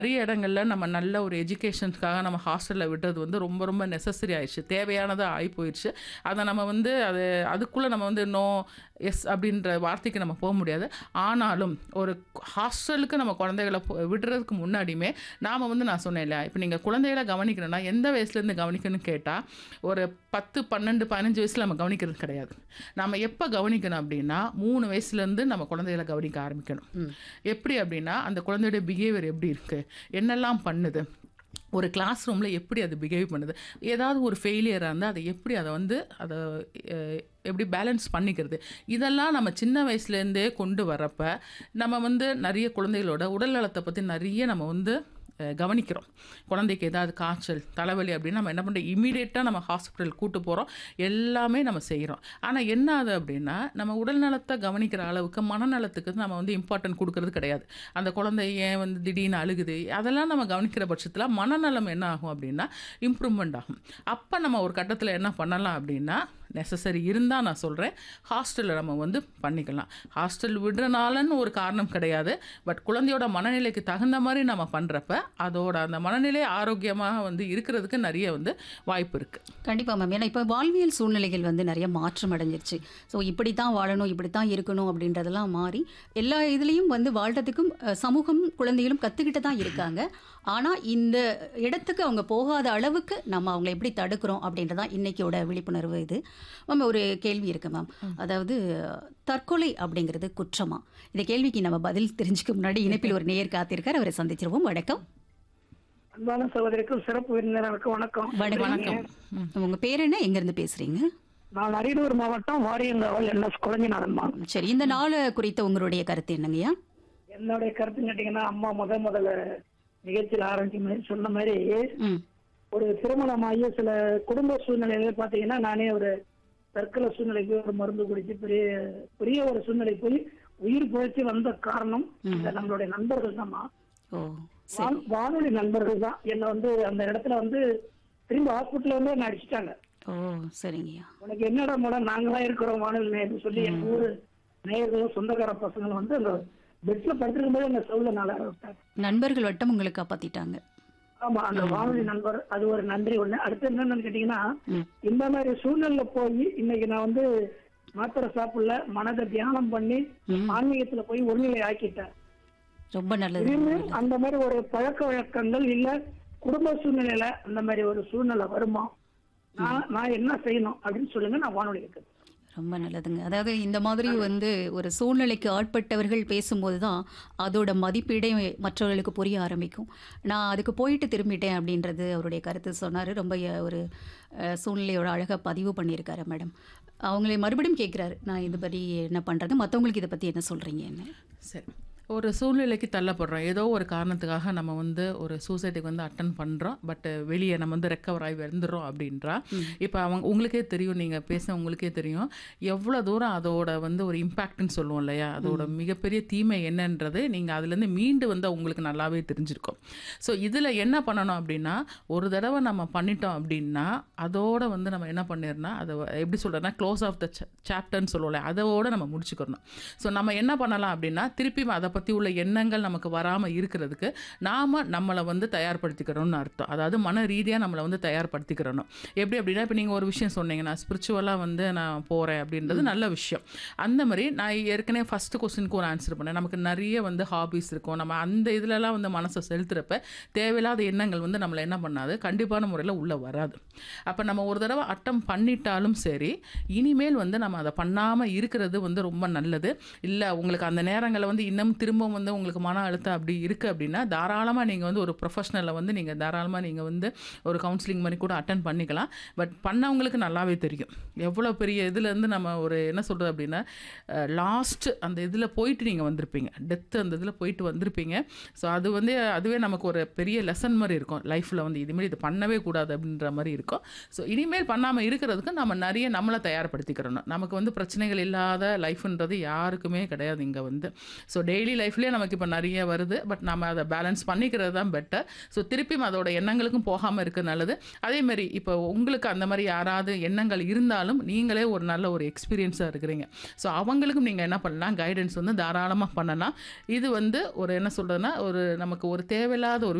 நிறைய இடங்கள்ல நம்ம நல்ல ஒரு எஜுகேஷனுக்காக நம்ம ஹாஸ்டல்ல விடுறது வந்து ரொம்ப ரொம்ப நெசசரி ஆயிடுச்சு தேவையானதா ஆகி போயிடுச்சு அதை நம்ம வந்து அது அதுக்குள்ளே நம்ம வந்து நோ எஸ் அப்படின்ற வார்த்தைக்கு நம்ம போக முடியாது ஆனாலும் ஒரு ஹாஸ்டலுக்கு நம்ம குழந்தைகளை போ- விடுறதுக்கு முன்னாடியுமே நாம் வந்து நான் சொன்னேன் இல்லையா இப்போ நீங்கள் குழந்தைகளை கவனிக்கணும்னா எந்த வயசுலேருந்து கவனிக்கணும்னு கேட்டால் ஒரு பத்து பன்னெண்டு பதினஞ்சு வயசில் நம்ம கவனிக்கிறது கிடையாது நம்ம எப்போ கவனிக்கணும் அப்படின்னா மூணு வயசுலேருந்து நம்ம குழந்தைகளை கவனிக்க ஆரம்பிக்கணும் எப்படி அப்படின்னா அந்த குழந்தையோட பிஹேவியர் எப்படி இருக்குது என்னெல்லாம் பண்ணுது ஒரு கிளாஸ் ரூமில் எப்படி அது பிஹேவ் பண்ணுது ஏதாவது ஒரு ஃபெயிலியராக இருந்தால் அதை எப்படி அதை வந்து அதை அஹ், எப்படி பேலன்ஸ் பண்ணிக்கிறது இதெல்லாம் நம்ம சின்ன வயசுலேருந்தே கொண்டு வரப்ப நம்ம வந்து நிறைய குழந்தைகளோட உடல் நலத்தை பற்றி நிறைய நம்ம வந்து அஹ், கவனிக்கிறோம் குழந்தைக்கு ஏதாவது காய்ச்சல் தலைவலி அப்படின்னு நம்ம என்ன பண்ணுறோம் இமீடியட்டாக நம்ம ஹாஸ்பிட்டல் கூட்டு போகிறோம் எல்லாமே நம்ம செய்கிறோம் ஆனால் என்ன ஆகுது அப்படின்னா நம்ம உடல் நலத்தை கவனிக்கிற அளவுக்கு மனநலத்துக்கு நம்ம வந்து இம்பார்ட்டன்ட் கொடுக்கறது கிடையாது அந்த குழந்தை ஏன் வந்து திடீர்னு அழுகுது அதெல்லாம் நம்ம கவனிக்கிற பட்சத்தில் மனநலம் என்ன ஆகும் அப்படின்னா இம்ப்ரூவ்மெண்ட் ஆகும் அப்போ நம்ம ஒரு கட்டத்தில் என்ன பண்ணலாம் அப்படின்னா நெசசரி இருந்தால் நான் சொல்கிறேன் ஹாஸ்டலில் நம்ம வந்து பண்ணிக்கலாம் ஹாஸ்டல் விடுறனாலன்னு ஒரு காரணம் கிடையாது பட் குழந்தையோட மனநிலைக்கு தகுந்த மாதிரி நம்ம பண்ணுறப்ப அதோட அந்த மனநிலை ஆரோக்கியமாக வந்து இருக்கிறதுக்கு நிறைய வந்து வாய்ப்பு இருக்குது கண்டிப்பா மேம் ஏன்னா இப்போ வாழ்வியல் சூழ்நிலைகள் வந்து நிறைய மாற்றம் அடைஞ்சிருச்சு ஸோ இப்படி தான் வாழணும் இப்படி தான் இருக்கணும் அப்படின்றதெல்லாம் மாறி எல்லா இதுலேயும் வந்து வாழ்றதுக்கும் அஹ், சமூகம் குழந்தைகளும் கற்றுக்கிட்டு தான் இருக்காங்க ஆனால் இந்த இடத்துக்கு அவங்க போகாத அளவுக்கு நம்ம அவங்களை எப்படி தடுக்கிறோம் அப்படின்றதான் இன்னைக்கோட விழிப்புணர்வு இது மேம் ஒரு கேள்வி இருக்கு மேம் அதாவது தற்கொலை அப்படிங்கிறது குற்றமா இந்த கேள்விக்கு நம்ம பதில் தெரிஞ்சுக்க முன்னாடி இணைப்பில் ஒரு நேயர் காத்திருக்கார் அவரை சந்திச்சிருவோம் வணக்கம் அன்பான சகோதரிக்கும் சிறப்பு விருந்தினருக்கும் வணக்கம் வணக்கம் உங்க பேர் என்ன எங்கேருந்து பேசுறீங்க நான் அரியலூர் மாவட்டம் வாரியங்காவல் என் எஸ் குழஞ்சிநாதன்மா சரி இந்த நாள் குறித்த உங்களுடைய கருத்து என்னங்கய்யா என்னுடைய கருத்து கேட்டீங்கன்னா அம்மா முத முதல்ல நிகழ்ச்சியில் ஆரம்பிக்கும் மாதிரி சொன்ன மாதிரி ம் ஒரு திருமணமாகி சில குடும்ப சூழ்நிலையில பாத்தீங்கன்னா நானே ஒரு தற்கொலை சூழ்நிலைக்கு ஒரு மருந்து குடிச்சு பெரிய பெரிய ஒரு சூழ்நிலை போய் உயிர் பிழைச்சி வந்த காரணம் இந்த நம்மளுடைய நண்பர்கள் தான்மா ஓ சரி வான்- வானொலி நண்பர்கள் தான் என்னை வந்து அந்த இடத்துல வந்து திரும்ப ஹாஸ்பிட்டல்ல வந்து என்ன அடிச்சிட்டாங்க ஓ சரிங்கய்யா உனக்கு என்னடா மேடம் நாங்களாம் இருக்கிறோம் வானொலி நேயர்னு சொல்லி எங்க ஊரு நேயர்களும் சொந்தக்கார பசங்களும் வந்து அந்த பெட்ல படுத்திருக்கும் போது அந்த சவுல நாள விட்டாங்க நண்பர்கள் வட்டம் உங்களை காப்பாத்திட்டாங்க ஆமா அந்த வானொலி நண்பர் அது ஒரு நன்றி ஒண்ணு அடுத்து என்னன்னு கேட்டீங்கன்னா ம். இந்த மாதிரி சூழ்நிலை போய் இன்னைக்கு நான் வந்து மாத்திரை சாப்பிடல மனதை தியானம் பண்ணி ம். ஆன்மீகத்துல போய் ஒருநிலை ஆக்கிட்டேன் ரொம்ப நல்லது திரும்பி அந்த மாதிரி ஒரு பழக்க வழக்கங்கள் இல்ல குடும்ப சூழ்நிலையில அந்த மாதிரி ஒரு சூழ்நிலை வருமா நான் நான் என்ன செய்யணும் அப்படின்னு சொல்லுங்க நான் வானொலி கேட்கிறேன் ரொம்ப நல்லதுங்க அதாவது இந்த மாதிரி வந்து ஒரு சூழ்நிலைக்கு ஆட்பட்டவர்கள் பேசும்போது தான் அதோட மதிப்பீடே மற்றவர்களுக்கு புரிய ஆரம்பிக்கும் நான் அதுக்கு போயிட்டு திரும்பிட்டேன் அப்படின்றது அவருடைய கருத்து சொன்னார் ரொம்ப அஹ், ஒரு அஹ், சூழ்நிலையோட அழகாக பதிவு பண்ணியிருக்காரு மேடம் அவங்களே மறுபடியும் கேட்குறாரு நான் இது பற்றி என்ன பண்ணுறது மற்றவங்களுக்கு இதை பற்றி என்ன சொல்கிறீங்க என்ன சரி ஒரு சூழ்நிலைக்கு தள்ளப்படுறோம் ஏதோ ஒரு காரணத்துக்காக நம்ம வந்து ஒரு சூசைட்டுக்கு வந்து அட்டன் பண்ணுறோம் பட் வெளியே நம்ம வந்து ரெக்கவர் ஆகி வந்துடுறோம் அப்படின்றா இப்போ அவங்க உங்களுக்கே தெரியும் நீங்கள் பேச உங்களுக்கே தெரியும் எவ்வளோ தூரம் அதோட வந்து ஒரு இம்பேக்ட்னு சொல்லுவோம் இல்லையா அதோட மிகப்பெரிய தீமை என்னன்றது நீங்கள் அதுலேருந்து மீண்டு வந்து உங்களுக்கு நல்லாவே தெரிஞ்சிருக்கும் ஸோ இதில் என்ன பண்ணணும் அப்படின்னா ஒரு தடவை நம்ம பண்ணிட்டோம் அப்படின்னா அதோட வந்து நம்ம என்ன பண்ணிடணும் அதை எப்படி சொல்கிறதுனா க்ளோஸ் ஆஃப் த சாப்டர்னு சொல்லுவோம்ல அதோட நம்ம முடிச்சுக்கிறணும் ஸோ நம்ம என்ன பண்ணலாம் அப்படின்னா திருப்பி அதை பற்றி உள்ள எண்ணங்கள் நமக்கு வராமல் இருக்கிறதுக்கு நாம் நம்மளை வந்து தயார்படுத்திக்கிறோம்னு அர்த்தம் அதாவது மன ரீதியாக நம்மளை வந்து தயார்படுத்திக்கிறணும் எப்படி அப்படின்னா இப்போ நீங்கள் ஒரு விஷயம் சொன்னீங்க நான் ஸ்பிரிச்சுவலாக வந்து நான் போகிறேன் அப்படின்றது நல்ல விஷயம் அந்த மாதிரி நான் ஏற்கனவே ஃபஸ்ட்டு கொஸ்டினுக்கு ஒரு ஆன்சர் பண்ணேன் நமக்கு நிறைய வந்து ஹாபிஸ் இருக்கும் நம்ம அந்த இதுலலாம் வந்து மனசை செலுத்துறப்ப தேவையில்லாத எண்ணங்கள் வந்து நம்மளை என்ன பண்ணாது கண்டிப்பான முறையில் உள்ளே வராது அப்போ நம்ம ஒரு தடவை அட்டம் பண்ணிட்டாலும் சரி இனிமேல் வந்து நம்ம அதை பண்ணாமல் இருக்கிறது வந்து ரொம்ப நல்லது இல்லை உங்களுக்கு அந்த நேரங்களில் வந்து இன்னும் திரும்ப வந்து உங்களுக்கு மன அழுத்தம் அப்படி இருக்குது அப்படின்னா தாராளமாக நீங்கள் வந்து ஒரு ப்ரொஃபஷனலை வந்து நீங்கள் தாராளமாக நீங்கள் வந்து ஒரு கவுன்சிலிங் மாதிரி கூட அட்டன் பண்ணிக்கலாம் பட் பண்ணவங்களுக்கு நல்லாவே தெரியும் எவ்வளோ பெரிய இதுலேருந்து நம்ம ஒரு என்ன சொல்கிறது அப்படின்னா லாஸ்ட் அந்த இதில் போயிட்டு நீங்கள் வந்திருப்பீங்க டெத்து அந்த இதில் போயிட்டு வந்திருப்பீங்க ஸோ அது வந்து அதுவே நமக்கு ஒரு பெரிய லெசன் மாதிரி இருக்கும் லைஃப்பில் வந்து இதுமாரி இது பண்ணவே கூடாது அப்படின்ற மாதிரி இருக்கும் ஸோ இனிமேல் பண்ணாமல் இருக்கிறதுக்கு நம்ம நிறைய நம்மளை தயார்படுத்திக்கிறணும் நமக்கு வந்து பிரச்சனைகள் இல்லாத லைஃப்ன்றது யாருக்குமே கிடையாது இங்கே வந்து ஸோ டெய்லி டெய்லி லைஃப்லேயே நமக்கு இப்போ நிறைய வருது பட் நம்ம அதை பேலன்ஸ் பண்ணிக்கிறது தான் பெட்டர் ஸோ திருப்பியும் அதோட எண்ணங்களுக்கும் போகாமல் இருக்க நல்லது அதே மாதிரி இப்போ உங்களுக்கு அந்த மாதிரி யாராவது எண்ணங்கள் இருந்தாலும் நீங்களே ஒரு நல்ல ஒரு எக்ஸ்பீரியன்ஸாக இருக்கிறீங்க ஸோ அவங்களுக்கும் நீங்கள் என்ன பண்ணலாம் கைடன்ஸ் வந்து தாராளமாக பண்ணலாம் இது வந்து ஒரு என்ன சொல்கிறதுனா ஒரு நமக்கு ஒரு தேவையில்லாத ஒரு